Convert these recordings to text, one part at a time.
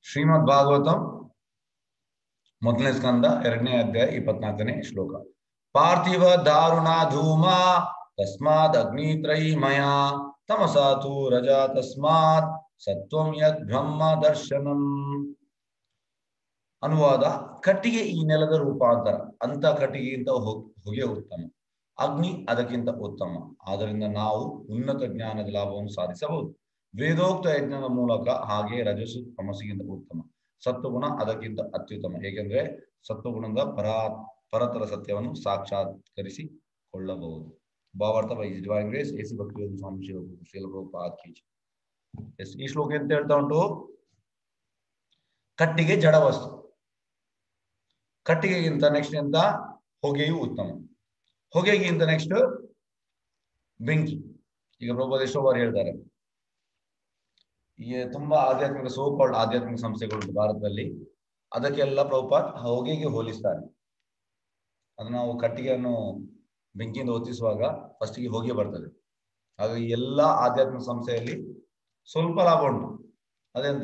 ಶ್ರೀಮದ್ ಭಾಗವತಂ ಮೊದಲನೇ ಸ್ಕಂದ ಎರಡನೇ ಅಧ್ಯಾಯ ಇಪ್ಪತ್ನಾಲ್ಕನೇ ಶ್ಲೋಕ ಪಾರ್ಥಿವ ದಾರುಣ ಧೂಮ ತಸ್ಮಾದ್ ಅಗ್ನಿತ್ರಯೀಮಯ ತಮಸಾತು ರಜಾ ತಸ್ಮಾತ್ ಸತ್ವಂ ಯದ್ ಬ್ರಹ್ಮ ದರ್ಶನಂ ಅನುವಾದ ಕಟ್ಟಿಗೆ ಈ ನೆಲದ ರೂಪಾಂತರ ಅಂತ ಕಟ್ಟಿಗೆಗಿಂತ ಹೊ- ಹೊಗೆ ಉತ್ತಮ ಅಗ್ನಿ ಅದಕ್ಕಿಂತ ಉತ್ತಮ ಆದ್ದರಿಂದ ನಾವು ಉನ್ನತ ಜ್ಞಾನದ ಲಾಭವನ್ನು ಸಾಧಿಸಬಹುದು ವೇದೋಕ್ತ ಯಜ್ಞದ ಮೂಲಕ ಹಾಗೆ ರಜಸ್ಸು ತಮಸ್ಸಿಗಿಂತ ಉತ್ತಮ ಸತ್ವಗುಣ ಅದಕ್ಕಿಂತ ಅತ್ಯುತ್ತಮ ಏಕೆಂದ್ರೆ ಸತ್ವಗುಣದ ಪರಾ ಪರತರ ಸತ್ಯವನ್ನು ಸಾಕ್ಷಾತ್ಕರಿಸಿಕೊಳ್ಳಬಹುದು ಭಾವಾರ್ಥ ಬೈ ಡಿವೈನ್ ಗ್ರೇಸ್ ಎಸಿ ಭಕ್ತಿ ಸ್ವಾಮಿ ಶಿಲ ಶಿಲಪ್ರಭುಪಾದ್ ಕಿ ಜೈ. ಎಸ್ ಈ ಶ್ಲೋಕ ಎಂತ ಹೇಳ್ತಾ ಉಂಟು ಕಟ್ಟಿಗೆ ಜಡ ವಸ್ತು ಕಟ್ಟಿಗೆಗಿಂತ ನೆಕ್ಸ್ಟ್ ಎಂತ ಹೊಗೆಯು ಉತ್ತಮ ಹೊಗೆಗಿಂತ ನೆಕ್ಸ್ಟ್ ಬೆಂಕಿ ಈಗ ಪ್ರಭುಪಾದ ಎಷ್ಟೋ ಬಾರಿ ಹೇಳ್ತಾರೆ ಈ ತುಂಬಾ ಆಧ್ಯಾತ್ಮಿಕ ಸೋಕಾಲ್ಡ್ ಆಧ್ಯಾತ್ಮಿಕ ಸಂಸ್ಥೆಗಳುಂಟು ಭಾರತದಲ್ಲಿ ಅದಕ್ಕೆಲ್ಲ ಪ್ರಭುಪಾದ್ ಹೊಗೆಗೆ ಹೋಲಿಸ್ತಾರೆ ಅದು ನಾವು ಕಟ್ಟಿಗೆಯನ್ನು ಬೆಂಕಿಯಿಂದ ಹೊತ್ತಿಸುವಾಗ ಫಸ್ಟಿಗೆ ಹೊಗೆ ಬರ್ತದೆ ಹಾಗಾಗಿ ಎಲ್ಲಾ ಆಧ್ಯಾತ್ಮಿಕ ಸಂಸ್ಥೆಯಲ್ಲಿ ಸ್ವಲ್ಪ ಲಾಭ ಉಂಟು ಅದೆಂತ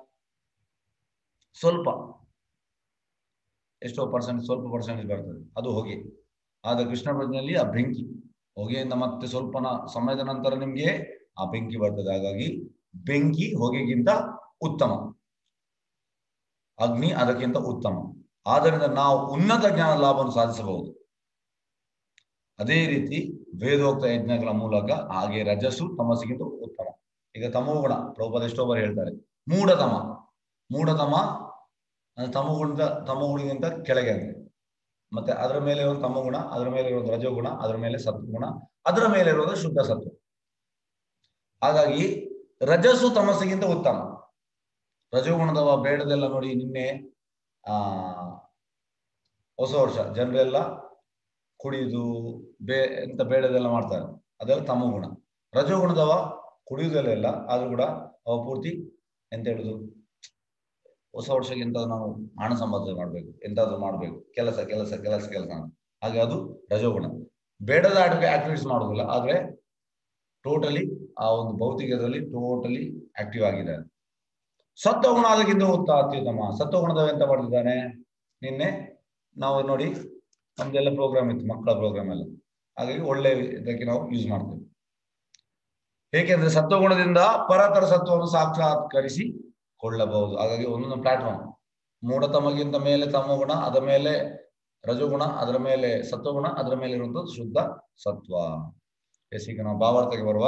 ಸ್ವಲ್ಪ ಎಷ್ಟೋ ಪರ್ಸೆಂಟ್ ಸ್ವಲ್ಪ ಪರ್ಸೆಂಟೇಜ್ ಬರ್ತದೆ ಅದು ಹೊಗೆ ಆದ್ರೆ ಕೃಷ್ಣ ಪ್ರಜ್ಞೆಯಲ್ಲಿ ಆ ಬೆಂಕಿ ಹೊಗೆಯಿಂದ ಮತ್ತೆ ಸ್ವಲ್ಪ ನ- ಸಮಯದ ನಂತರ ನಿಮ್ಗೆ ಆ ಬೆಂಕಿ ಬರ್ತದೆ ಹಾಗಾಗಿ ಬೆಂಕಿ ಹೊಗೆಗಿಂತ ಉತ್ತಮ ಅಗ್ನಿ ಅದಕ್ಕಿಂತ ಉತ್ತಮ ಆದ್ದರಿಂದ ನಾವು ಉನ್ನತ ಜ್ಞಾನ ಲಾಭವನ್ನು ಸಾಧಿಸಬಹುದು ಅದೇ ರೀತಿ ವೇದೋಕ್ತ ಯಜ್ಞಗಳ ಮೂಲಕ ಹಾಗೆ ರಜಸ್ಸು ತಮಸ್ಸಿಗಿಂತ ಉತ್ತಮ ಈಗ ತಮೋಗುಣ ಪ್ರಭುಪಾದ ಎಷ್ಟೋ ಬಾರಿ ಹೇಳ್ತಾರೆ ಮೂಢತಮ ಮೂಢತಮ ಅಂದ್ರೆ ತಮೋಗುಣದ ತಮೋಗುಣಗಿಂತ ಕೆಳಗೆ ಅಂದ್ರೆ ಮತ್ತೆ ಅದರ ಮೇಲೆ ಒಂದು ತಮೋಗುಣ ಅದರ ಮೇಲೆ ಇರೋದು ರಜೋಗುಣ ಅದರ ಮೇಲೆ ಸತ್ವಗುಣ ಅದರ ಮೇಲೆ ಇರೋದು ಶುದ್ಧ ಸತ್ವ ಹಾಗಾಗಿ ರಜಸ್ಸು ತಮಸ್ಸಿಗಿಂತ ಉತ್ತಮ ರಜೋಗುಣದವ ಬೇಡದೆಲ್ಲ ನೋಡಿ ನಿನ್ನೆ ಆ ಹೊಸ ವರ್ಷ ಜನರೆಲ್ಲ ಕುಡಿಯುದು ಬೇ ಎಂತ ಬೇಡದೆಲ್ಲ ಮಾಡ್ತಾರೆ ಅದೆಲ್ಲ ತಮೋಗುಣ ರಜೋಗುಣದವ ಕುಡಿಯುವುದೆಲ್ಲ ಇಲ್ಲ ಆದ್ರೂ ಕೂಡ ಅವ ಪೂರ್ತಿ ಎಂತ ಹೇಳುದು ಹೊಸ ವರ್ಷಕ್ಕೆ ಎಂತ ನಾವು ಹಣ ಸಂಪಾದನೆ ಮಾಡ್ಬೇಕು ಎಂತಾದ್ರೂ ಮಾಡ್ಬೇಕು ಕೆಲಸ ಕೆಲಸ ಕೆಲಸ ಕೆಲಸ ಅಂತ. ಹಾಗೆ ಅದು ರಜೋಗುಣ ಬೇಡದ ಆಕ್ಟಿವಿಟೀಸ್ ಮಾಡುದಿಲ್ಲ ಆದ್ರೆ ಟೋಟಲಿ ಆ ಒಂದು ಭೌತಿಕದಲ್ಲಿ ಟೋಟಲಿ ಆಕ್ಟಿವ್ ಆಗಿದ್ದಾರೆ ಸತ್ವಗುಣ ಅದಕ್ಕಿಂತ ಉತ್ತ ಅತ್ಯುತ್ತಮ ಸತ್ವಗುಣದ ಎಂತ ಮಾಡ್ತಿದ್ದಾನೆ ನಿನ್ನೆ ನಾವು ನೋಡಿ ನಮ್ದೆಲ್ಲ ಪ್ರೋಗ್ರಾಮ್ ಇತ್ತು ಮಕ್ಕಳ ಪ್ರೋಗ್ರಾಮ್ ಎಲ್ಲ ಹಾಗಾಗಿ ಒಳ್ಳೆ ಇದಕ್ಕೆ ನಾವು ಯೂಸ್ ಮಾಡ್ತೇವೆ ಏಕೆಂದ್ರೆ ಸತ್ವಗುಣದಿಂದ ಪರತರ ಸತ್ವವನ್ನು ಸಾಕ್ಷಾತ್ಕರಿಸಿ ಕೊಳ್ಳಬಹುದು ಹಾಗಾಗಿ ಒಂದೊಂದು ಪ್ಲಾಟ್ಫಾರ್ಮ್ ಮೂಢತಮಗಿಂತ ಮೇಲೆ ತಮಗುಣ ಅದರ ಮೇಲೆ ರಜೋಗುಣ ಅದರ ಮೇಲೆ ಸತ್ವಗುಣ ಅದರ ಮೇಲೆ ಇರುವಂತದ್ದು ಶುದ್ಧ ಸತ್ವ ಎಸ್ ಈಗ ನಾವು ಭಾವಾರ್ಥಕ್ಕೆ ಬರುವ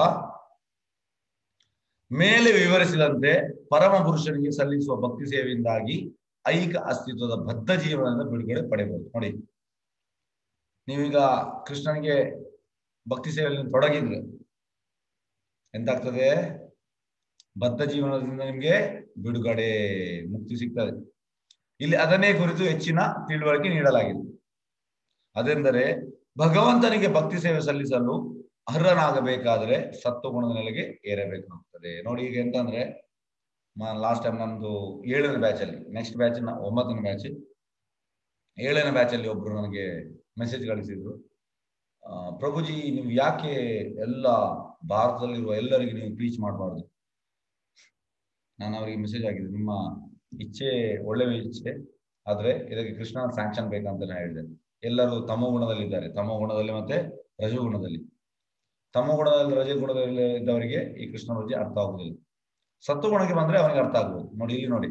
ಮೇಲೆ ವಿವರಿಸಿದಂತೆ ಪರಮ ಪುರುಷನಿಗೆ ಸಲ್ಲಿಸುವ ಭಕ್ತಿ ಸೇವೆಯಿಂದಾಗಿ ಐಕ ಅಸ್ತಿತ್ವದ ಬದ್ಧ ಜೀವನದಿಂದ ಬಿಡುಗಡೆ ಪಡೆಯಬಹುದು ನೋಡಿ ನೀವೀಗ ಕೃಷ್ಣನಿಗೆ ಭಕ್ತಿ ಸೇವೆಯಲ್ಲಿ ತೊಡಗಿದ್ರೆ ಎಂತಾಗ್ತದೆ ಬದ್ಧ ಜೀವನದಿಂದ ನಿಮ್ಗೆ ಬಿಡುಗಡೆ ಮುಕ್ತಿ ಸಿಗ್ತದೆ ಇಲ್ಲಿ ಅದನ್ನೇ ಕುರಿತು ಹೆಚ್ಚಿನ ತಿಳುವಳಿಕೆ ನೀಡಲಾಗಿದೆ ಅದೆಂದರೆ ಭಗವಂತನಿಗೆ ಭಕ್ತಿ ಸೇವೆ ಸಲ್ಲಿಸಲು ಅರ್ಹನಾಗಬೇಕಾದ್ರೆ ಸತ್ವಗುಣದ ನೆಲೆಗೆ ಏರಬೇಕಾಗ್ತದೆ ನೋಡಿ ಈಗ ಎಂತಂದ್ರೆ ಲಾಸ್ಟ್ ಟೈಮ್ ನಮ್ದು ಏಳನೇ ಬ್ಯಾಚ್ ಅಲ್ಲಿ ನೆಕ್ಸ್ಟ್ ಬ್ಯಾಚ್ ಒಂಬತ್ತನೇ ಬ್ಯಾಚ್ ಏಳನೇ ಬ್ಯಾಚ್ ಅಲ್ಲಿ ಒಬ್ರು ನನಗೆ ಮೆಸೇಜ್ ಕಳಿಸಿದ್ರು ಆ, ಪ್ರಭುಜಿ ನೀವು ಯಾಕೆ ಎಲ್ಲ ಭಾರತದಲ್ಲಿರುವ ಎಲ್ಲರಿಗೆ ನೀವು ಪ್ರೀಚ್ ಮಾಡಬಾರ್ದು ನಾನು ಅವರಿಗೆ ಮೆಸೇಜ್ ಆಗಿದೆ ನಿಮ್ಮ ಇಚ್ಛೆ ಒಳ್ಳೆ ಇಚ್ಛೆ ಆದ್ರೆ ಇದಕ್ಕೆ ಕೃಷ್ಣ ಸ್ಯಾಂಕ್ಷನ್ ಬೇಕಂತ ನಾನು ಹೇಳಿದೆ ಎಲ್ಲರೂ ತಮೋ ಗುಣದಲ್ಲಿದ್ದಾರೆ ತಮೋ ಗುಣದಲ್ಲಿ ಮತ್ತೆ ರಜಗುಣದಲ್ಲಿ ತಮೋ ಗುಣದಲ್ಲಿ ರಜಗುಣದಲ್ಲಿ ಇದ್ದವರಿಗೆ ಈ ಕೃಷ್ಣ ಬಗ್ಗೆ ಅರ್ಥ ಆಗುದಿಲ್ಲ ಸತ್ವಗುಣಕ್ಕೆ ಬಂದ್ರೆ ಅವನಿಗೆ ಅರ್ಥ ಆಗ್ಬೋದು ನೋಡಿ ಇಲ್ಲಿ ನೋಡಿ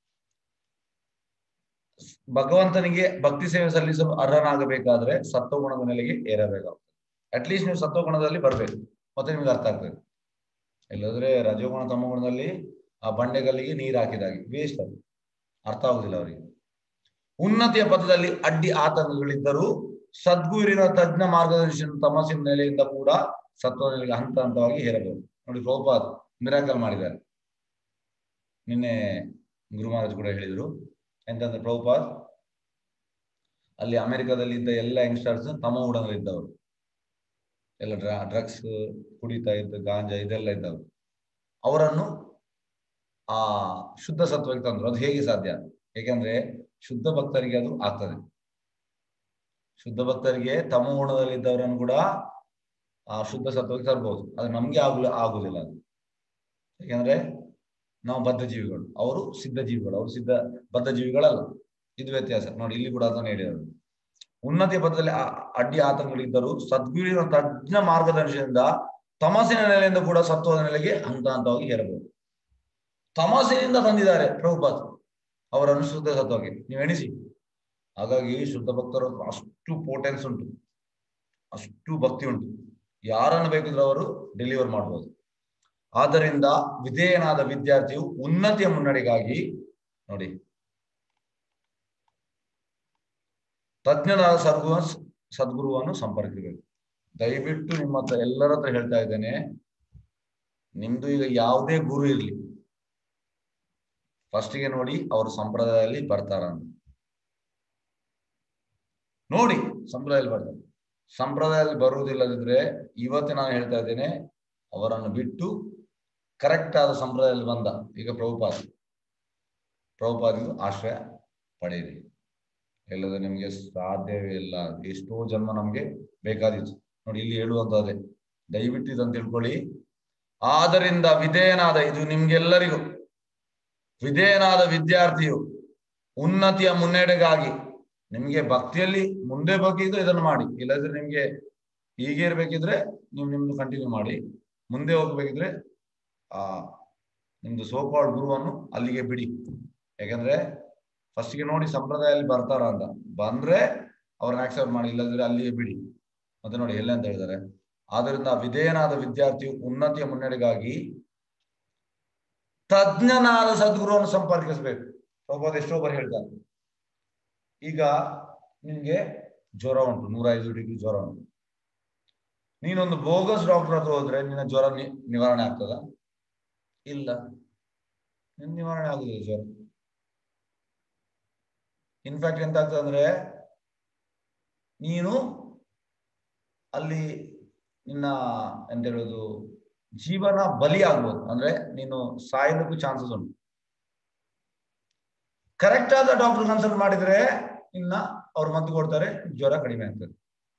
ಭಗವಂತನಿಗೆ ಭಕ್ತಿ ಸೇವೆ ಸಲ್ಲಿಸಲು ಅರ್ಹನಾಗಬೇಕಾದ್ರೆ ಸತ್ವಗುಣದ ನೆಲೆಗೆ ಏರಬೇಕಾಗ್ತದೆ ಅಟ್ಲೀಸ್ಟ್ ನೀವು ಸತ್ವಗುಣದಲ್ಲಿ ಬರ್ಬೇಕು ಮತ್ತೆ ನಿಮ್ಗೆ ಅರ್ಥ ಆಗ್ತದೆ ಇಲ್ಲದ್ರೆ ರಜೋಗುಣ ತಮಗುಣದಲ್ಲಿ ಆ ಬಂಡೆಗಲ್ಲಿಗೆ ನೀರು ಹಾಕಿದಾಗೆ ವೇಸ್ಟ್ ಅದು ಅರ್ಥ ಆಗುದಿಲ್ಲ ಅವರಿಗೆ ಉನ್ನತಿಯ ಪಥದಲ್ಲಿ ಅಡ್ಡಿ ಆತಂಕಗಳಿದ್ದರೂ ಸದ್ಗುರಿನ ತಜ್ಞ ಮಾರ್ಗದರ್ಶನ ತಮಸ್ಸಿನ ನೆಲೆಯಿಂದ ಕೂಡ ಸತ್ವ ನೆಲೆಗೆ ಹಂತ ಹಂತವಾಗಿ ಹೇರಬಹುದು ನೋಡಿ ಪ್ರಭುಪಾದ್ ಮಿರಾಕಲ್ ಮಾಡಿದ್ದಾರೆ ನಿನ್ನೆ ಗುರು ಮಹಾರಾಜ್ ಕೂಡ ಹೇಳಿದ್ರು ಎಂತಂದ್ರೆ ಪ್ರಭುಪಾದ್ ಅಲ್ಲಿ ಅಮೆರಿಕದಲ್ಲಿ ಇದ್ದ ಎಲ್ಲ ಯಂಗ್ಸ್ಟರ್ಸ್ ತಮ ಉಡನಲ್ಲಿ ಇದ್ದವರು ಎಲ್ಲ ಡ್ರಗ್ಸ್ ಕುಡಿತಾ ಇದ್ದ ಗಾಂಜಾ ಇದೆಲ್ಲ ಇದ್ದವರು ಅವರನ್ನು ಆ ಶುದ್ಧ ಸತ್ವಕ್ಕೆ ತಂದ್ರು ಅದು ಹೇಗೆ ಸಾಧ್ಯ ಏಕೆಂದ್ರೆ ಶುದ್ಧ ಭಕ್ತರಿಗೆ ಅದು ಆಗ್ತದೆ ಶುದ್ಧ ಭಕ್ತರಿಗೆ ತಮ ಗುಣದಲ್ಲಿ ಇದ್ದವರನ್ನು ಕೂಡ ಆ ಶುದ್ಧ ಸತ್ವಕ್ಕೆ ತರಬಹುದು ಅದು ನಮ್ಗೆ ಆಗಲು ಆಗುದಿಲ್ಲ ಅದು ಯಾಕೆಂದ್ರೆ ನಾವು ಬದ್ಧ ಜೀವಿಗಳು ಅವರು ಸಿದ್ಧ ಜೀವಿಗಳು ಅವರು ಸಿದ್ಧ ಬದ್ಧ ಜೀವಿಗಳಲ್ಲ ಇದು ವ್ಯತ್ಯಾಸ ನೋಡಿ ಇಲ್ಲಿ ಕೂಡ ಅದನ್ನು ಹೇಳಿದರು ಉನ್ನತಿಯ ಪಥದಲ್ಲಿ ಆ- ಅಡ್ಡಿ ಆತಂಕಗಳಿದ್ದರೂ ಸದ್ಗುರುವಿನ ತಜ್ಞ ಮಾರ್ಗದರ್ಶನದಿಂದ ತಮಸಿನ ನೆಲೆಯಿಂದ ಕೂಡ ಸತ್ವದ ನೆಲೆಗೆ ಹಂತ ಹಂತವಾಗಿ ಏರಬಹುದು ತಮಸಿನಿಂದ ತಂದಿದ್ದಾರೆ ಪ್ರಭುಪಾತ್ ಅವರ ಅನುಸೃತ ಸತ್ವಕ್ಕೆ ನೀವು ಎಣಿಸಿ ಹಾಗಾಗಿ ಶುದ್ಧ ಭಕ್ತರು ಅಷ್ಟು ಪೋಟೆನ್ಸ್ ಉಂಟು ಅಷ್ಟು ಭಕ್ತಿ ಉಂಟು ಯಾರನ್ನು ಬೇಕಿದ್ರು ಅವರು ಡೆಲಿವರ್ ಮಾಡಬಹುದು ಆದ್ದರಿಂದ ವಿಧೇಯನಾದ ವಿದ್ಯಾರ್ಥಿಯು ಉನ್ನತಿಯ ಮುನ್ನಡೆಗಾಗಿ ನೋಡಿ ತಜ್ಞನಾದ ಸದ್ಗುರು ಸದ್ಗುರುವನ್ನು ಸಂಪರ್ಕಿಸಬೇಕು ದಯವಿಟ್ಟು ನಿಮ್ಮ ಹತ್ರ ಎಲ್ಲರ ಹತ್ರ ಹೇಳ್ತಾ ಇದ್ದೇನೆ ನಿಮ್ದು ಈಗ ಯಾವುದೇ ಗುರು ಇರ್ಲಿ ಫಸ್ಟಿಗೆ ನೋಡಿ ಅವರು ಸಂಪ್ರದಾಯದಲ್ಲಿ ಬರ್ತಾರ ಅಂತ ನೋಡಿ ಸಂಪ್ರದಾಯದಲ್ಲಿ ಬರ್ತಾರೆ ಸಂಪ್ರದಾಯದಲ್ಲಿ ಬರುವುದಿಲ್ಲದಿದ್ರೆ ಇವತ್ತು ನಾನು ಹೇಳ್ತಾ ಇದ್ದೇನೆ ಅವರನ್ನು ಬಿಟ್ಟು ಕರೆಕ್ಟ್ ಆದ ಸಂಪ್ರದಾಯದಲ್ಲಿ ಬಂದ ಈಗ ಪ್ರಭುಪಾದ ಪ್ರಭುಪಾದಿಗೂ ಆಶ್ರಯ ಪಡೆಯಿರಿ ಇಲ್ಲದೆ ನಿಮ್ಗೆ ಸಾಧ್ಯವೇ ಇಲ್ಲ ಎಷ್ಟೋ ಜನ್ಮ ನಮ್ಗೆ ಬೇಕಾದಿತ್ತು ನೋಡಿ ಇಲ್ಲಿ ಹೇಳುವಂತದ್ದೇ ದಯವಿಟ್ಟು ಇದನ್ನು ತಿಳ್ಕೊಳ್ಳಿ ಆದ್ದರಿಂದ ವಿಧೇಯನಾದ ಇದು ನಿಮ್ಗೆಲ್ಲರಿಗೂ ವಿಧೇಯನಾದ ವಿದ್ಯಾರ್ಥಿಯು ಉನ್ನತಿಯ ಮುನ್ನಡೆಗಾಗಿ ನಿಮ್ಗೆ ಭಕ್ತಿಯಲ್ಲಿ ಮುಂದೆ ಬೇಕಿದ್ರೆ ಇದನ್ನು ಮಾಡಿ ಇಲ್ಲದ್ರೆ ನಿಮ್ಗೆ ಹೀಗೆ ಇರ್ಬೇಕಿದ್ರೆ ನೀವು ನಿಮ್ದು ಕಂಟಿನ್ಯೂ ಮಾಡಿ ಮುಂದೆ ಹೋಗ್ಬೇಕಿದ್ರೆ ಆ ನಿಮ್ದು ಸೋಕಾಳ್ ಗುರುವನ್ನು ಅಲ್ಲಿಗೆ ಬಿಡಿ ಯಾಕಂದ್ರೆ ಫಸ್ಟ್ಗೆ ನೋಡಿ ಸಂಪ್ರದಾಯದಲ್ಲಿ ಬರ್ತಾರ ಅಂತ ಬಂದ್ರೆ ಅವ್ರನ್ನ ಆಕ್ಸೆಪ್ಟ್ ಮಾಡಿ ಇಲ್ಲದ್ರೆ ಅಲ್ಲಿಗೆ ಬಿಡಿ ಮತ್ತೆ ನೋಡಿ ಎಲ್ಲ ಅಂತ ಹೇಳಿದ್ದಾರೆ ಆದ್ರಿಂದ ವಿಧೇಯನಾದ ವಿದ್ಯಾರ್ಥಿಯು ಉನ್ನತಿಯ ಮುನ್ನಡೆಗಾಗಿ ತಜ್ಞನಾದ ಸದ್ಗುರುವನ್ನು ಸಂಪರ್ಕಿಸಬೇಕು ಪ್ರಭುಪಾದ ಎಷ್ಟೋ ಬಾರಿ ಹೇಳ್ತಾರೆ ಈಗ ನಿನ್ಗೆ ಜ್ವರ ಉಂಟು ನೂರ ಐದು ಡಿಗ್ರಿ ಜ್ವರ ಉಂಟು ನೀನೊಂದು ಬೋಗಸ್ ಡಾಕ್ಟರ್ ಹತ್ರ ಹೋದ್ರೆ ನಿನ್ನ ಜ್ವರ ನಿ- ನಿವಾರಣೆ ಆಗ್ತದ ಇಲ್ಲ ನಿನ್ ನಿವಾರಣೆ ಆಗುದಿಲ್ಲ ಜ್ವರ ಇನ್ಫ್ಯಾಕ್ಟ್ ಎಂತ ಆಗ್ತದೆ ಅಂದ್ರೆ ನೀನು ಅಲ್ಲಿ ನಿನ್ನ ಎಂತ ಹೇಳುದು ಜೀವನ ಬಲಿ ಆಗ್ಬೋದು ಅಂದ್ರೆ ನೀನು ಸಾಯೋದಕ್ಕೂ ಚಾನ್ಸಸ್ ಉಂಟು ಕರೆಕ್ಟ್ ಆದ ಡಾಕ್ಟರ್ ಕನ್ಸಲ್ಟ್ ಮಾಡಿದ್ರೆ ಇನ್ನ ಅವ್ರು ಮದ್ದು ಕೊಡ್ತಾರೆ ಜ್ವರ ಕಡಿಮೆ ಆಗ್ತದೆ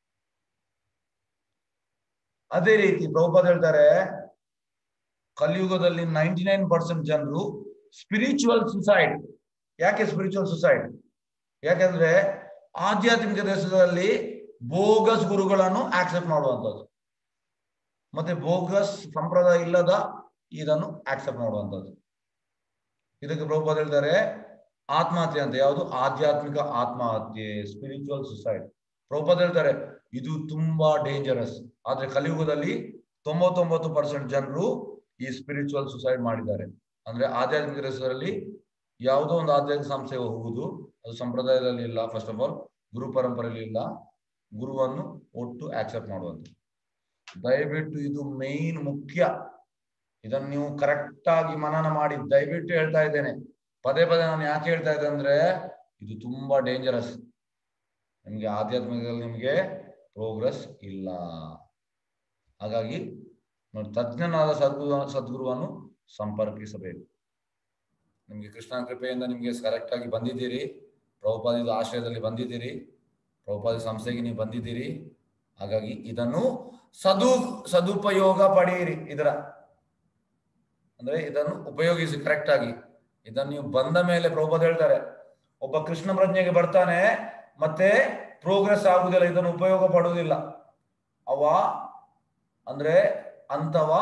ಅದೇ ರೀತಿ ಪ್ರಭುಪಾದ ಹೇಳ್ತಾರೆ ಕಲಿಯುಗದಲ್ಲಿ ನೈಂಟಿ ನೈನ್ ಪರ್ಸೆಂಟ್ ಜನರು ಸ್ಪಿರಿಚುವಲ್ ಸುಸೈಡ್ ಯಾಕೆ ಸ್ಪಿರಿಚುವಲ್ ಸುಸೈಡ್ ಯಾಕಂದ್ರೆ ಆಧ್ಯಾತ್ಮಿಕ ದೇಶದಲ್ಲಿ ಬೋಗಸ್ ಗುರುಗಳನ್ನು ಆಕ್ಸೆಪ್ಟ್ ಮಾಡುವಂಥದ್ದು ಮತ್ತೆ ಬೋಗಸ್ ಸಂಪ್ರದಾಯ ಇಲ್ಲದ ಇದನ್ನು ಆಕ್ಸೆಪ್ಟ್ ಮಾಡುವಂಥದ್ದು ಇದಕ್ಕೆ ಪ್ರಭುಪಾದ ಹೇಳ್ತಾರೆ ಆತ್ಮಹತ್ಯೆ ಅಂತ ಯಾವುದು ಆಧ್ಯಾತ್ಮಿಕ ಆತ್ಮಹತ್ಯೆ ಸ್ಪಿರಿಚುವಲ್ ಸುಸೈಡ್ ಪ್ರಭುಪಾದ ಹೇಳ್ತಾರೆ ಇದು ತುಂಬಾ ಡೇಂಜರಸ್ ಆದ್ರೆ ಕಲಿಯುಗದಲ್ಲಿ ತೊಂಬತ್ತೊಂಬತ್ತು ಪರ್ಸೆಂಟ್ ಜನರು ಈ ಸ್ಪಿರಿಚುವಲ್ ಸುಸೈಡ್ ಮಾಡಿದ್ದಾರೆ ಅಂದ್ರೆ ಆಧ್ಯಾತ್ಮಿಕ ದೇಶದಲ್ಲಿ ಯಾವುದೋ ಒಂದು ಆಧ್ಯಾತ್ಮಿಕ ಸಂಸ್ಥೆಗೆ ಹೋಗುವುದು ಅದು ಸಂಪ್ರದಾಯದಲ್ಲಿ ಇಲ್ಲ ಫಸ್ಟ್ ಆಫ್ ಆಲ್ ಗುರು ಪರಂಪರೆಯಲ್ಲಿ ಇಲ್ಲ ಗುರುವನ್ನು ಒಟ್ಟು ಆಕ್ಸೆಪ್ಟ್ ಮಾಡುವಂತ ದಯವಿಟ್ಟು ಇದು ಮೇನ್ ಮುಖ್ಯ ಇದನ್ನು ನೀವು ಕರೆಕ್ಟ್ ಆಗಿ ಮನನ ಮಾಡಿ ದಯವಿಟ್ಟು ಹೇಳ್ತಾ ಇದ್ದೇನೆ ಪದೇ ಪದೇ ನಾನು ಯಾಕೆ ಹೇಳ್ತಾ ಇದ್ದೆ ಅಂದ್ರೆ ಇದು ತುಂಬಾ ಡೇಂಜರಸ್ ನಿಮ್ಗೆ ಆಧ್ಯಾತ್ಮಿಕದಲ್ಲಿ ನಿಮ್ಗೆ ಪ್ರೋಗ್ರೆಸ್ ಇಲ್ಲ ಹಾಗಾಗಿ ನೋಡಿ ತಜ್ಞನಾದ ಸದ್ಗುರು ಸದ್ಗುರುವನ್ನು ಸಂಪರ್ಕಿಸಬೇಕು ನಿಮ್ಗೆ ಕೃಷ್ಣನ ಕೃಪೆಯಿಂದ ನಿಮ್ಗೆ ಕರೆಕ್ಟ್ ಆಗಿ ಬಂದಿದ್ದೀರಿ ಪ್ರಭುಪಾದಿದ ಆಶ್ರಯದಲ್ಲಿ ಬಂದಿದ್ದೀರಿ ಪ್ರಭುಪಾದಿ ಸಂಸ್ಥೆಗೆ ನೀವು ಬಂದಿದ್ದೀರಿ ಹಾಗಾಗಿ ಇದನ್ನು ಸದು ಸದುಪಯೋಗ ಪಡೆಯಿರಿ ಇದರ ಅಂದ್ರೆ ಇದನ್ನು ಉಪಯೋಗಿಸಿ ಕರೆಕ್ಟ್ ಆಗಿ ಇದನ್ನು ನೀವು ಬಂದ ಮೇಲೆ ಪ್ರಭುಪಾದ ಹೇಳ್ತಾರೆ ಒಬ್ಬ ಕೃಷ್ಣ ಪ್ರಜ್ಞೆಗೆ ಬರ್ತಾನೆ ಮತ್ತೆ ಪ್ರೋಗ್ರೆಸ್ ಆಗುದಿಲ್ಲ ಇದನ್ನು ಉಪಯೋಗ ಪಡುವುದಿಲ್ಲ ಅವ ಅಂದ್ರೆ ಅಂತವ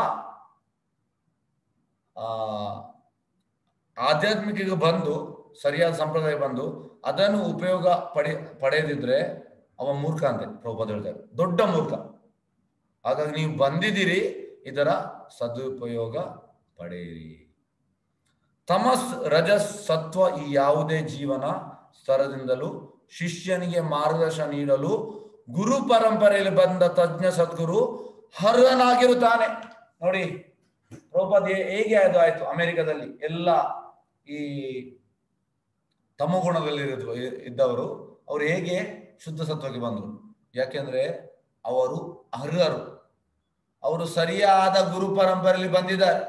ಆ ಆಧ್ಯಾತ್ಮಿಕ ಬಂದು ಸರಿಯಾದ ಸಂಪ್ರದಾಯ ಬಂದು ಅದನ್ನು ಉಪಯೋಗ ಪಡೆ ಪಡೆಯದಿದ್ರೆ ಅವ ಮೂರ್ಖ ಅಂತೆ ಪ್ರಭುಪಾದ ಹೇಳ್ತಾರೆ ದೊಡ್ಡ ಮೂರ್ಖ ಹಾಗಾಗಿ ನೀವು ಬಂದಿದ್ದೀರಿ ಇದರ ಸದುಪಯೋಗ ಪಡೆಯಿರಿ ತಮಸ್ ರಜಸ್ ಸತ್ವ ಈ ಯಾವುದೇ ಜೀವನ ಸ್ತರದಿಂದಲೂ ಶಿಷ್ಯನಿಗೆ ಮಾರ್ಗದರ್ಶನ ನೀಡಲು ಗುರು ಪರಂಪರೆಯಲ್ಲಿ ಬಂದ ತಜ್ಞ ಸದ್ಗುರು ಹರ್ವನಾಗಿರುತ್ತಾನೆ ನೋಡಿ ಪ್ರಭುಪಾದ ಹೇ- ಹೇಗೆ ಅದು ಆಯ್ತು ಅಮೆರಿಕದಲ್ಲಿ ಎಲ್ಲ ಈ ತಮೋಗುಣದಲ್ಲಿ ಇರೋದು- ಇದ್ದವರು ಅವರು ಹೇಗೆ ಶುದ್ಧ ಸತ್ವಕ್ಕೆ ಬಂದರು ಯಾಕೆಂದ್ರೆ ಅವರು ಅರ್ಹರು ಅವರು ಸರಿಯಾದ ಗುರು ಪರಂಪರೆಯಲ್ಲಿ ಬಂದಿದ್ದಾರೆ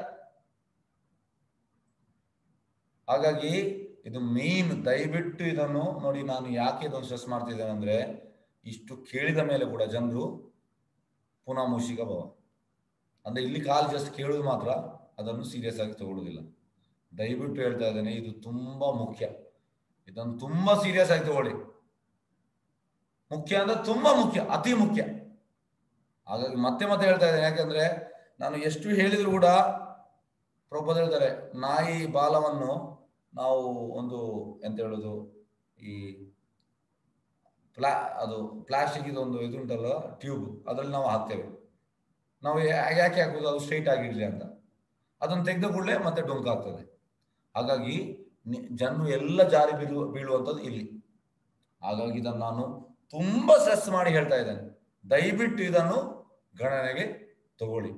ಹಾಗಾಗಿ ಇದು ಮೇನ್ ದಯವಿಟ್ಟು ಇದನ್ನು ನೋಡಿ ನಾನು ಯಾಕೆ ಇದನ್ನು ಸ್ಟ್ರೆಸ್ ಮಾಡ್ತಿದ್ದೇನೆ ಅಂದ್ರೆ ಇಷ್ಟು ಕೇಳಿದ ಮೇಲೆ ಕೂಡ ಜನರು ಪುನಃ ಮೂಷಿಕ ಭವ ಅಂದ್ರೆ ಇಲ್ಲಿ ಕಾಲು ಜಸ್ಟ್ ಕೇಳುವುದು ಮಾತ್ರ ಅದನ್ನು ಸೀರಿಯಸ್ ಆಗಿ ತಗೊಳ್ಳುವುದಿಲ್ಲ ದಯವಿಟ್ಟು ಹೇಳ್ತಾ ಇದ್ದೇನೆ ಇದು ತುಂಬಾ ಮುಖ್ಯ ಇದನ್ನು ತುಂಬಾ ಸೀರಿಯಸ್ ಆಗಿ ತಗೊಳ್ಳಿ ಮುಖ್ಯ ಅಂದ್ರೆ ತುಂಬಾ ಮುಖ್ಯ ಅತಿ ಮುಖ್ಯ ಹಾಗಾಗಿ ಮತ್ತೆ ಮತ್ತೆ ಹೇಳ್ತಾ ಇದ್ದೇನೆ ಯಾಕಂದ್ರೆ ನಾನು ಎಷ್ಟು ಹೇಳಿದ್ರು ಕೂಡ ಪ್ರಭುಪಾದ ಹೇಳ್ತಾರೆ ನಾಯಿ ಬಾಲವನ್ನು ನಾವು ಒಂದು ಎಂತ ಹೇಳುದು ಈ ಪ್ಲಾ ಅದು ಪ್ಲಾಸ್ಟಿಕ್ ಇದೊಂದು ಇದುಂಟಲ್ಲ ಟ್ಯೂಬ್ ಅದ್ರಲ್ಲಿ ನಾವು ಹಾಕ್ತೇವೆ ನಾವು ಯಾ- ಯಾಕೆ ಹಾಕುದು ಅದು ಸ್ಟ್ರೈಟ್ ಆಗಿರ್ಲಿ ಅಂತ ಅದನ್ನು ತೆಗೆದ ಕೂಡಲೇ ಮತ್ತೆ ಡೊಂಕ ಆಗ್ತದೆ ಹಾಗಾಗಿ ನಿ- ಜನರು ಎಲ್ಲ ಜಾರಿ ಬೀಳುವ ಬೀಳುವಂಥದ್ದು ಇಲ್ಲಿ ಹಾಗಾಗಿ ಇದನ್ನು ನಾನು ತುಂಬಾ ಸ್ಟ್ರೆಸ್ ಮಾಡಿ ಹೇಳ್ತಾ ಇದ್ದೇನೆ ದಯವಿಟ್ಟು ಇದನ್ನು ಗಣನೆಗೆ ತಗೊಳ್ಳಿ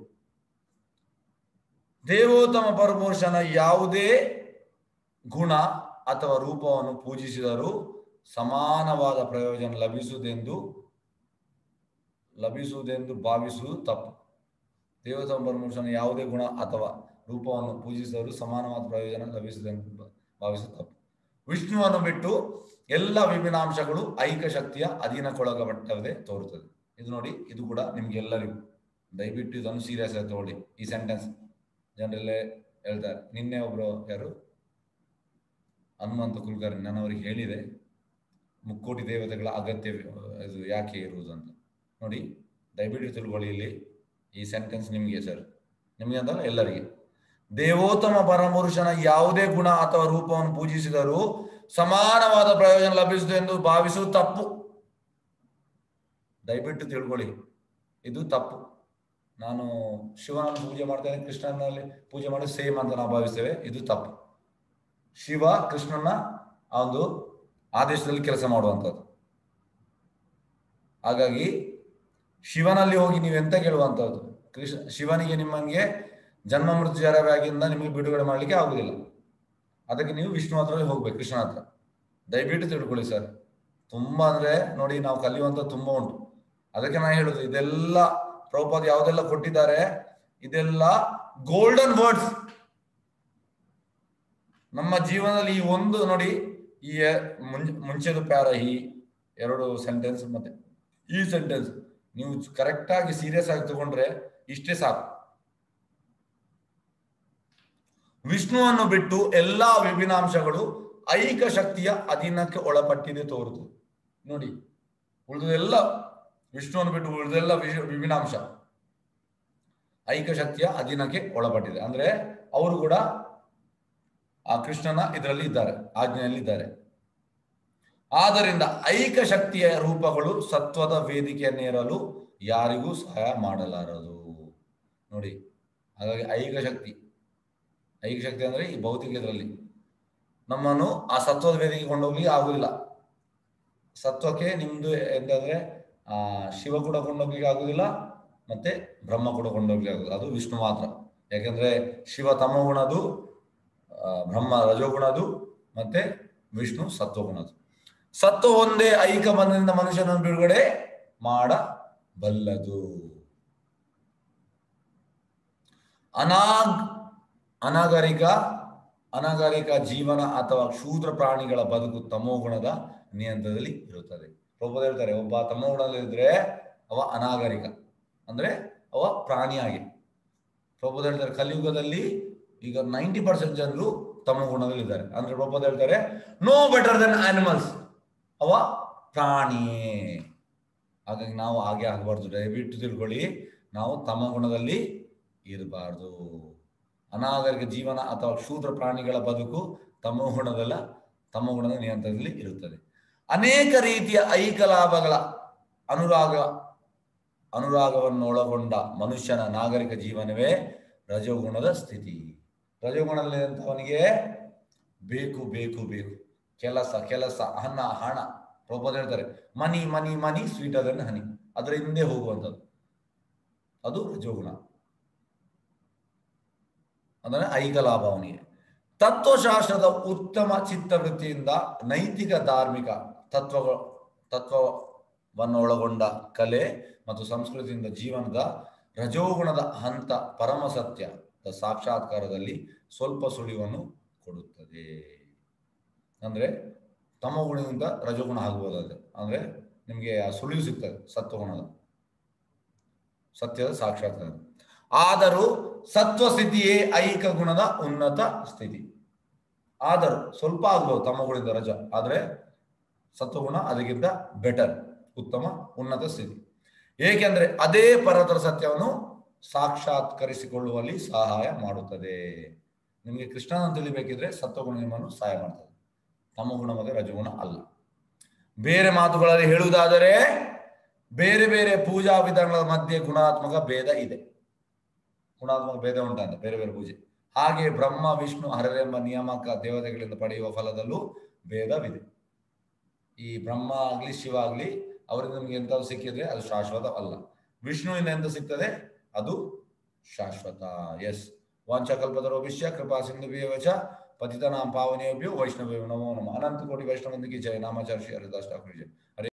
ದೇವೋತ್ತಮ ಪರಪುರುಷನ ಯಾವುದೇ ಗುಣ ಅಥವಾ ರೂಪವನ್ನು ಪೂಜಿಸಿದರೂ ಸಮಾನವಾದ ಪ್ರಯೋಜನ ಲಭಿಸುವುದೆಂದು ಲಭಿಸುವುದೆಂದು ಭಾವಿಸುವುದು ತಪ್ಪು ದೇವೋತ್ತಮ ಪರಮಪುರುಷನ ಯಾವುದೇ ಗುಣ ಅಥವಾ ರೂಪವನ್ನು ಪೂಜಿಸಿದರೂ ಸಮಾನವಾದ ಪ್ರಯೋಜನ ಲಭಿಸುವುದೆಂದು ಭಾ- ಭಾವಿಸುವುದು ತಪ್ಪು ವಿಷ್ಣುವನ್ನು ಬಿಟ್ಟು ಎಲ್ಲ ವಿಭಿನ್ನಾಂಶಗಳು ಐಕ ಶಕ್ತಿಯ ಅಧೀನಕ್ಕೊಳಗಪಟ್ಟದೆ ತೋರುತ್ತದೆ ಇದು ನೋಡಿ ಇದು ಕೂಡ ನಿಮ್ಗೆಲ್ಲರಿಗೂ ದಯವಿಟ್ಟು ಇದನ್ನು ಸೀರಿಯಸ್ ಆಗಿ ತಗೊಳ್ಳಿ ಈ ಸೆಂಟೆನ್ಸ್ ಜನರಲ್ಲೇ ಹೇಳ್ತಾರೆ ನಿನ್ನೆ ಒಬ್ರು ಯಾರು ಹನುಮಂತ ಕುಲಕರ್ಣಿ ನಾನು ಅವ್ರಿಗೆ ಹೇಳಿದೆ ಮುಕ್ಕೋಟಿ ದೇವತೆಗಳ ಅಗತ್ಯ ಇದು ಯಾಕೆ ಇರುವುದು ಅಂತ ನೋಡಿ ದಯವಿಟ್ಟು ತಿಳ್ಕೊಳ್ಳಿ ಇಲ್ಲಿ ಈ ಸೆಂಟೆನ್ಸ್ ನಿಮಗೆ ಸರ್ ನಿಮಗೆ ಅಂತಲ್ಲ ಎಲ್ಲರಿಗೆ ದೇವೋತ್ತಮ ಪರಮಪುರುಷನ ಯಾವುದೇ ಗುಣ ಅಥವಾ ರೂಪವನ್ನು ಪೂಜಿಸಿದರೂ ಸಮಾನವಾದ ಪ್ರಯೋಜನ ಲಭಿಸುತ್ತದೆ ಎಂದು ಭಾವಿಸುವುದು ತಪ್ಪು ದಯವಿಟ್ಟು ತಿಳ್ಕೊಳ್ಳಿ ಇದು ತಪ್ಪು ನಾನು ಶಿವನನ್ನು ಪೂಜೆ ಮಾಡ್ತೇನೆ ಕೃಷ್ಣನಲ್ಲಿ ಪೂಜೆ ಮಾಡಿ ಸೇಮ್ ಅಂತ ನಾವು ಭಾವಿಸ್ತೇವೆ ಇದು ತಪ್ಪು ಶಿವ ಕೃಷ್ಣನ ಆ ಒಂದು ಆದೇಶದಲ್ಲಿ ಕೆಲಸ ಮಾಡುವಂಥದ್ದು ಹಾಗಾಗಿ ಶಿವನಲ್ಲಿ ಹೋಗಿ ನೀವು ಎಂತ ಕೇಳುವಂಥದ್ದು ಕೃಷ್ಣ ಶಿವನಿಗೆ ನಿಮ್ಮಂಗೆ ಜನ್ಮ ಮೃತ್ಯು ಜರವ್ಯಾಗಿಂದ ನಿಮಗೆ ಬಿಡುಗಡೆ ಮಾಡಲಿಕ್ಕೆ ಆಗುದಿಲ್ಲ ಅದಕ್ಕೆ ನೀವು ವಿಷ್ಣು ಹತ್ರ ಹೋಗ್ಬೇಕು ಕೃಷ್ಣ ಹತ್ರ ದಯವಿಟ್ಟು ತಿಳ್ಕೊಳ್ಳಿ ಸರ್ ತುಂಬಾ ಅಂದ್ರೆ ನೋಡಿ ನಾವು ಕಲಿಯುವಂತ ತುಂಬಾ ಉಂಟು ಅದಕ್ಕೆ ನಾನು ಹೇಳುದು ಇದೆಲ್ಲ ಪ್ರಭುಪಾದ ಯಾವುದೆಲ್ಲ ಕೊಟ್ಟಿದ್ದಾರೆ ಇದೆಲ್ಲ ಗೋಲ್ಡನ್ ವರ್ಡ್ಸ್ ನಮ್ಮ ಜೀವನದಲ್ಲಿ ಈ ಒಂದು ನೋಡಿ ಈ ಮುಂ- ಮುಂಚೆದು ಪ್ಯಾರ ಈ ಎರಡು ಸೆಂಟೆನ್ಸ್ ಮತ್ತೆ ಈ ಸೆಂಟೆನ್ಸ್ ನೀವು ಕರೆಕ್ಟ್ ಆಗಿ ಸೀರಿಯಸ್ ಆಗಿ ತಗೊಂಡ್ರೆ ಇಷ್ಟೇ ಸಾಕು ವಿಷ್ಣುವನ್ನು ಬಿಟ್ಟು ಎಲ್ಲಾ ವಿಭಿನ್ನಾಂಶಗಳು ಐಕ ಶಕ್ತಿಯ ಅಧೀನಕ್ಕೆ ಒಳಪಟ್ಟಿದೆ ತೋರುತ್ತದೆ ನೋಡಿ ಉಳಿದೆಲ್ಲ ವಿಷ್ಣುವನ್ನು ಬಿಟ್ಟು ಉಳಿದೆಲ್ಲ ವಿಶ್- ವಿಭಿನ್ನಾಂಶ ಐಕ ಶಕ್ತಿಯ ಅಧೀನಕ್ಕೆ ಒಳಪಟ್ಟಿದೆ ಅಂದ್ರೆ ಅವರು ಕೂಡ ಆ ಕೃಷ್ಣನ ಇದರಲ್ಲಿ ಇದ್ದಾರೆ ಆಜ್ಞೆಯಲ್ಲಿ ಇದ್ದಾರೆ ಆದ್ದರಿಂದ ಐಕ ಶಕ್ತಿಯ ರೂಪಗಳು ಸತ್ವದ ವೇದಿಕೆಯನ್ನೇರಲು ಯಾರಿಗೂ ಸಹಾಯ ಮಾಡಲಾರದು ನೋಡಿ ಹಾಗಾಗಿ ಐಕ ಶಕ್ತಿ ಐಕ ಶಕ್ತಿ ಅಂದ್ರೆ ಈ ಭೌತಿಕ ಇದರಲ್ಲಿ ನಮ್ಮನ್ನು ಆ ಸತ್ವದ ವೇದಿಕೆ ಕೊಂಡೋಗ್ಲಿಕ್ಕೆ ಆಗುದಿಲ್ಲ ಸತ್ವಕ್ಕೆ ನಿಮ್ದು ಎಂತಂದ್ರೆ ಆ ಶಿವ ಕೂಡ ಕೊಂಡೋಗ್ಲಿಕ್ಕೆ ಆಗುದಿಲ್ಲ ಮತ್ತೆ ಬ್ರಹ್ಮ ಕೂಡ ಕೊಂಡೋಗ್ಲಿಕ್ಕೆ ಆಗುದಿಲ್ಲ ಅದು ವಿಷ್ಣು ಮಾತ್ರ ಯಾಕಂದ್ರೆ ಶಿವ ತಮಗುಣದು ಆ, ಬ್ರಹ್ಮ ರಜೋಗುಣದು ಮತ್ತೆ ವಿಷ್ಣು ಸತ್ವಗುಣದು ಸತ್ವ ಒಂದೇ ಐಕ ಬಂಧದಿಂದ ಮನುಷ್ಯನನ್ನು ಬಿಡುಗಡೆ ಮಾಡಬಲ್ಲದು ಅನಾಗ್ ಅನಾಗರಿಕ ಅನಾಗರಿಕ ಜೀವನ ಅಥವಾ ಕ್ಷೂದ್ರ ಪ್ರಾಣಿಗಳ ಬದುಕು ತಮೋಗುಣದ ನಿಯಂತ್ರಣದಲ್ಲಿ ಇರುತ್ತದೆ ಪ್ರಭುಪಾದ ಹೇಳ್ತಾರೆ ಒಬ್ಬ ತಮೋಗುಣದಲ್ಲಿದ್ರೆ ಅವ ಅನಾಗರಿಕ ಅಂದ್ರೆ ಅವ ಪ್ರಾಣಿಯಾಗಿ ಪ್ರಭುಪಾದ ಹೇಳ್ತಾರೆ ಕಲಿಯುಗದಲ್ಲಿ ಈಗ ನೈಂಟಿ ಪರ್ಸೆಂಟ್ ಜನರು ತಮ್ಮ ಗುಣದಲ್ಲಿದ್ದಾರೆ ಅಂದ್ರೆ ಪ್ರಭುಪಾದ ಹೇಳ್ತಾರೆ ನೋ ಬೆಟರ್ ದೆನ್ ಆನಿಮಲ್ಸ್ ಅವ ಪ್ರಾಣಿಯೇ ಹಾಗಾಗಿ ನಾವು ಹಾಗೆ ಆಗಬಾರ್ದು ದಯವಿಟ್ಟು ತಿಳ್ಕೊಳ್ಳಿ ನಾವು ತಮ್ಮ ಗುಣದಲ್ಲಿ ಇರಬಾರ್ದು ಅನಾಗರಿಕ ಜೀವನ ಅಥವಾ ಕ್ಷೂದ್ರ ಪ್ರಾಣಿಗಳ ಬದುಕು ತಮ್ಮ ಗುಣದಲ್ಲ ತಮ್ಮ ಗುಣದ ನಿಯಂತ್ರಣದಲ್ಲಿ ಇರುತ್ತದೆ ಅನೇಕ ರೀತಿಯ ಐಕ ಲಾಭಗಳ ಅನುರಾಗ ಅನುರಾಗವನ್ನು ಒಳಗೊಂಡ ಮನುಷ್ಯನ ನಾಗರಿಕ ಜೀವನವೇ ರಜೋಗುಣದ ಸ್ಥಿತಿ ರಜೋಗುಣದಲ್ಲಿರುವಂತವನಿಗೆ ಬೇಕು ಬೇಕು ಬೇಕು ಕೆಲಸ ಕೆಲಸ ಹಣ ಹಣ ಪ್ರಭುಪಾದ ಹೇಳ್ತಾರೆ ಮನಿ ಮನಿ ಮನಿ ಸ್ವೀಟ್ ಅದನ್ನು ಹನಿ ಅದರ ಹಿಂದೆ ಹೋಗುವಂಥದ್ದು ಅದು ರಜೋಗುಣ ಅಂದ್ರೆ ಐಕ ಲಾಭ ಅವನಿಗೆ ತತ್ವಶಾಸ್ತ್ರದ ಉತ್ತಮ ಚಿತ್ತವೃತ್ತಿಯಿಂದ ನೈತಿಕ ಧಾರ್ಮಿಕ ತತ್ವಗಳು ತತ್ವವನ್ನು ಒಳಗೊಂಡ ಕಲೆ ಮತ್ತು ಸಂಸ್ಕೃತಿಯಿಂದ ಜೀವನದ ರಜೋಗುಣದ ಹಂತ ಪರಮ ಸತ್ಯದ ಸಾಕ್ಷಾತ್ಕಾರದಲ್ಲಿ ಸ್ವಲ್ಪ ಸುಳಿವನ್ನು ಕೊಡುತ್ತದೆ ಅಂದ್ರೆ ತಮ ಗುಣದಿಂದ ರಜೋಗುಣ ಆಗ್ಬೋದು ಅದು ಅಂದ್ರೆ ನಿಮಗೆ ಆ ಸುಳಿವು ಸಿಗ್ತದೆ ಸತ್ವಗುಣದ ಸತ್ಯದ ಸಾಕ್ಷಾತ್ಕಾರ ಆದರೂ ಸತ್ವ ಸ್ಥಿತಿಯೇ ಐಕ ಗುಣದ ಉನ್ನತ ಸ್ಥಿತಿ ಆದರೂ ಸ್ವಲ್ಪ ಆಗ್ಬೋದು ತಮಗುಣದಿಂದ ರಜ ಆದರೆ ಸತ್ವಗುಣ ಅದಕ್ಕಿಂತ ಬೆಟರ್ ಉತ್ತಮ ಉನ್ನತ ಸ್ಥಿತಿ ಏಕೆಂದ್ರೆ ಅದೇ ಪರತರ ಸತ್ಯವನ್ನು ಸಾಕ್ಷಾತ್ಕರಿಸಿಕೊಳ್ಳುವಲ್ಲಿ ಸಹಾಯ ಮಾಡುತ್ತದೆ ನಿಮಗೆ ಕೃಷ್ಣನ ತಿಳಿಬೇಕಿದ್ರೆ ಸತ್ವಗುಣ ನಿಮ್ಮನ್ನು ಸಹಾಯ ಮಾಡ್ತದೆ ತಮಗುಣ ಮತ್ತೆ ರಜಗುಣ ಅಲ್ಲ ಬೇರೆ ಮಾತುಗಳಲ್ಲಿ ಹೇಳುವುದಾದರೆ ಬೇರೆ ಬೇರೆ ಪೂಜಾ ವಿಧಾನಗಳ ಮಧ್ಯೆ ಗುಣಾತ್ಮಕ ಭೇದ ಇದೆ ಗುಣಾತ್ಮಕ ಭೇದ ಉಂಟಂತ ಬೇರೆ ಬೇರೆ ಪೂಜೆ ಹಾಗೆ ಬ್ರಹ್ಮ ವಿಷ್ಣು ಹರರೆಂಬ ನಿಯಾಮಕ ದೇವತೆಗಳಿಂದ ಪಡೆಯುವ ಫಲದಲ್ಲೂ ಭೇದವಿದೆ ಈ ಬ್ರಹ್ಮ ಆಗ್ಲಿ ಶಿವ ಆಗ್ಲಿ ಅವರಿಂದ ನಿಮ್ಗೆ ಎಂತ ಸಿಕ್ಕಿದ್ರೆ ಅದು ಶಾಶ್ವತ ಅಲ್ಲ ವಿಷ್ಣುವಿನ ಎಂತ ಸಿಗ್ತದೆ ಅದು ಶಾಶ್ವತ ಎಸ್ ವಾಂಚಕಲ್ಪತರೋಭಿಷ್ಯ ಕೃಪಾ ಸಿಂಧು ವಚ ಪತಿತನಾಂ ಪಾವನೆಯಭ್ಯೋ ವೈಷ್ಣವ ನಮೋ ನಮ ಅನಂತ ಕೋಟಿ ವೈಷ್ಣವಂದಿಗೆ ಜಯ ನಾಮಾಚಾರ್ಯ ಶ್ರೀ ಹರಿದಾಸ್ ಠಾಕೂರ್ ಜಯ